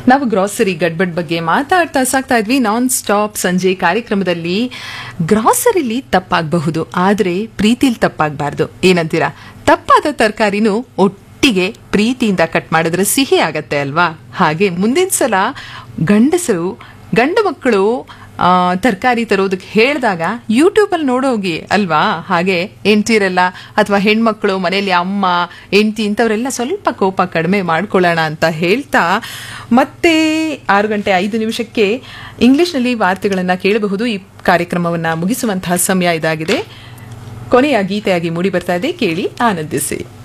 ನಾವು ಗ್ರಾಸರಿ ಗಡ್ಬಡ್ ಬಗ್ಗೆ ಮಾತಾಡ್ತಾ ಸಾಕ್ತಾ ಇದ್ವಿ ನಾನ್ ಸ್ಟಾಪ್ ಸಂಜೆ ಕಾರ್ಯಕ್ರಮದಲ್ಲಿ ಗ್ರಾಸರಿಲಿ ತಪ್ಪಾಗಬಹುದು ಆದರೆ ಪ್ರೀತಿಲಿ ತಪ್ಪಾಗಬಾರ್ದು ಏನಂತೀರಾ ತಪ್ಪಾದ ತರಕಾರಿನೂ ಒಟ್ಟಿಗೆ ಪ್ರೀತಿಯಿಂದ ಕಟ್ ಮಾಡಿದ್ರೆ ಸಿಹಿ ಆಗತ್ತೆ ಅಲ್ವಾ ಹಾಗೆ ಮುಂದಿನ ಸಲ ಗಂಡಸರು ಗಂಡು ಮಕ್ಕಳು ತರಕಾರಿ ತರೋದಕ್ಕೆ ಹೇಳಿದಾಗ ಯೂಟ್ಯೂಬಲ್ಲಿ ನೋಡೋಗಿ ಅಲ್ವಾ ಹಾಗೆ ಎಂಟಿರಲ್ಲ ಅಥವಾ ಹೆಣ್ಮಕ್ಳು ಮನೆಯಲ್ಲಿ ಅಮ್ಮ ಎಂಟಿ ಇಂಥವರೆಲ್ಲ ಸ್ವಲ್ಪ ಕೋಪ ಕಡಿಮೆ ಮಾಡ್ಕೊಳ್ಳೋಣ ಅಂತ ಹೇಳ್ತಾ ಮತ್ತೆ ಆರು ಗಂಟೆ ಐದು ನಿಮಿಷಕ್ಕೆ ಇಂಗ್ಲಿಷ್ನಲ್ಲಿ ವಾರ್ತೆಗಳನ್ನು ಕೇಳಬಹುದು ಈ ಕಾರ್ಯಕ್ರಮವನ್ನು ಮುಗಿಸುವಂತಹ ಸಮಯ ಇದಾಗಿದೆ ಕೊನೆಯ ಗೀತೆಯಾಗಿ ಮೂಡಿ ಬರ್ತಾ ಇದೆ ಕೇಳಿ ಆನಂದಿಸಿ